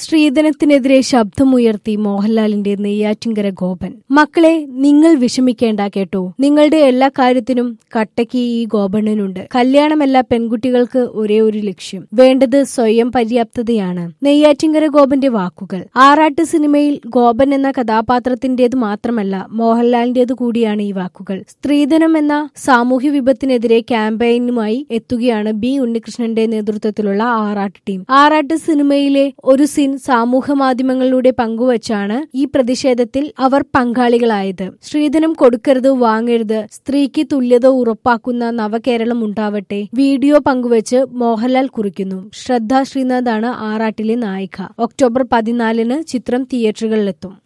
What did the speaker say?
സ്ത്രീധനത്തിനെതിരെ ശബ്ദമുയർത്തി മോഹൻലാലിന്റെ നെയ്യാറ്റിങ്കര ഗോപൻ മക്കളെ നിങ്ങൾ വിഷമിക്കേണ്ട കേട്ടോ നിങ്ങളുടെ എല്ലാ കാര്യത്തിനും കട്ടയ്ക്ക് ഈ ഗോപണ്ണനുണ്ട് കല്യാണമല്ല പെൺകുട്ടികൾക്ക് ഒരേ ഒരു ലക്ഷ്യം വേണ്ടത് സ്വയം പര്യാപ്തതയാണ് നെയ്യാറ്റിങ്കര ഗോപന്റെ വാക്കുകൾ ആറാട്ട് സിനിമയിൽ ഗോപൻ എന്ന കഥാപാത്രത്തിന്റേത് മാത്രമല്ല മോഹൻലാലിന്റേത് കൂടിയാണ് ഈ വാക്കുകൾ സ്ത്രീധനം എന്ന സാമൂഹ്യ വിപത്തിനെതിരെ ക്യാമ്പയിനുമായി എത്തുകയാണ് ബി ഉണ്ണികൃഷ്ണന്റെ നേതൃത്വത്തിലുള്ള ആറാട്ട് ടീം ആറാട്ട് സിനിമയിലെ ഒരു സീൻ സമൂഹ മാധ്യമങ്ങളിലൂടെ പങ്കുവച്ചാണ് ഈ പ്രതിഷേധത്തിൽ അവർ പങ്കാളികളായത് സ്ത്രീധനം കൊടുക്കരുത് വാങ്ങരുത് സ്ത്രീക്ക് തുല്യത ഉറപ്പാക്കുന്ന നവകേരളം ഉണ്ടാവട്ടെ വീഡിയോ പങ്കുവച്ച് മോഹൻലാൽ കുറിക്കുന്നു ശ്രദ്ധ ശ്രീനാഥാണ് ആറാട്ടിലെ നായിക ഒക്ടോബർ പതിനാലിന് ചിത്രം തിയേറ്ററുകളിലെത്തും